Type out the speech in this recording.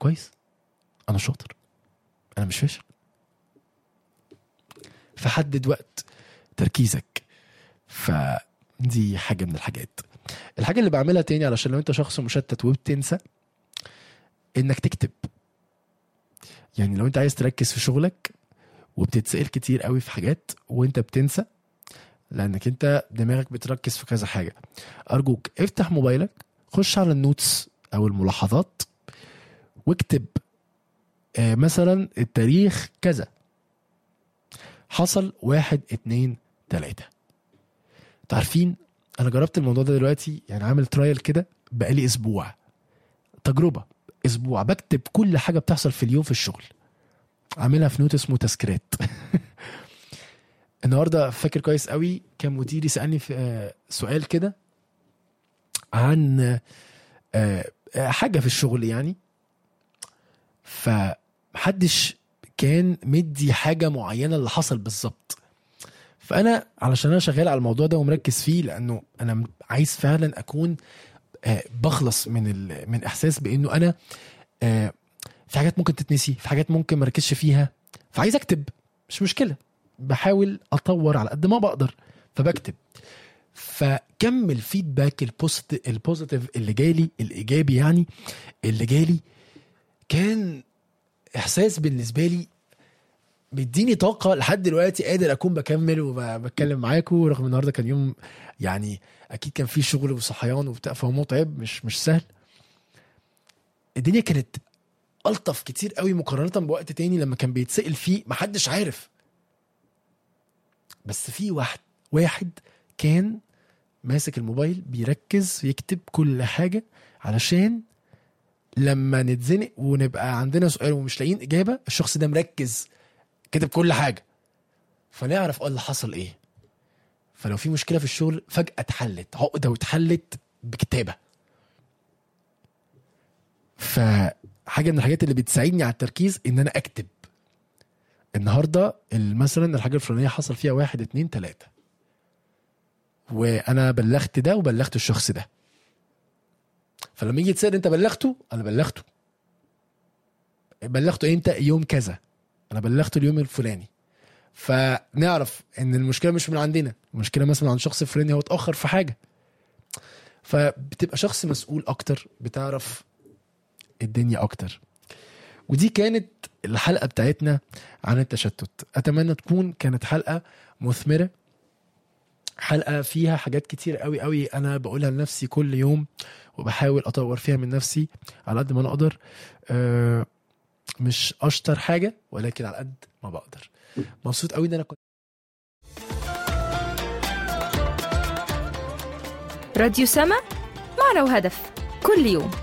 كويس انا شاطر انا مش فاشل فحدد وقت تركيزك فدي حاجه من الحاجات الحاجه اللي بعملها تاني علشان لو انت شخص مشتت وبتنسى انك تكتب يعني لو انت عايز تركز في شغلك وبتتسأل كتير قوي في حاجات وانت بتنسى لانك انت دماغك بتركز في كذا حاجه ارجوك افتح موبايلك خش على النوتس او الملاحظات واكتب آه مثلا التاريخ كذا حصل واحد اتنين تلاتة انتوا عارفين انا جربت الموضوع ده دلوقتي يعني عامل ترايل كده بقالي اسبوع تجربة اسبوع بكتب كل حاجة بتحصل في اليوم في الشغل عاملها في نوت اسمه تذكيرات النهارده فاكر كويس قوي كان مديري سالني في آه، سؤال كده عن آه، آه، حاجه في الشغل يعني فمحدش كان مدي حاجه معينه اللي حصل بالظبط فانا علشان انا شغال على الموضوع ده ومركز فيه لانه انا م- عايز فعلا اكون آه، بخلص من ال... من احساس بانه انا آه، في حاجات ممكن تتنسي في حاجات ممكن ما ركزش فيها فعايز اكتب مش مشكله بحاول اطور على قد ما بقدر فبكتب فكم الفيدباك البوست البوزيتيف اللي جالي الايجابي يعني اللي جالي كان احساس بالنسبه لي بيديني طاقه لحد دلوقتي قادر اكون بكمل وبتكلم معاكم رغم النهارده كان يوم يعني اكيد كان فيه شغل وصحيان وبتاع فهو متعب مش مش سهل الدنيا كانت الطف كتير قوي مقارنه بوقت تاني لما كان بيتسال فيه محدش عارف بس في واحد واحد كان ماسك الموبايل بيركز يكتب كل حاجه علشان لما نتزنق ونبقى عندنا سؤال ومش لاقيين اجابه الشخص ده مركز كتب كل حاجه فنعرف اه اللي حصل ايه فلو في مشكله في الشغل فجاه اتحلت عقده واتحلت بكتابه فحاجه من الحاجات اللي بتساعدني على التركيز ان انا اكتب النهارده ال- مثلا الحاجه الفلانيه حصل فيها واحد اتنين تلاته وانا بلغت ده وبلغت الشخص ده فلما يجي يتسال انت بلغته انا بلغته بلغته امتى يوم كذا انا بلغته اليوم الفلاني فنعرف ان المشكله مش من عندنا المشكله مثلا عند شخص فلاني هو اتاخر في حاجه فبتبقى شخص مسؤول اكتر بتعرف الدنيا اكتر ودي كانت الحلقه بتاعتنا عن التشتت اتمنى تكون كانت حلقه مثمره حلقه فيها حاجات كتير قوي قوي انا بقولها لنفسي كل يوم وبحاول اطور فيها من نفسي على قد ما انا اقدر أه مش اشطر حاجه ولكن على قد ما بقدر مبسوط قوي ان انا كنت راديو سما معنا وهدف كل يوم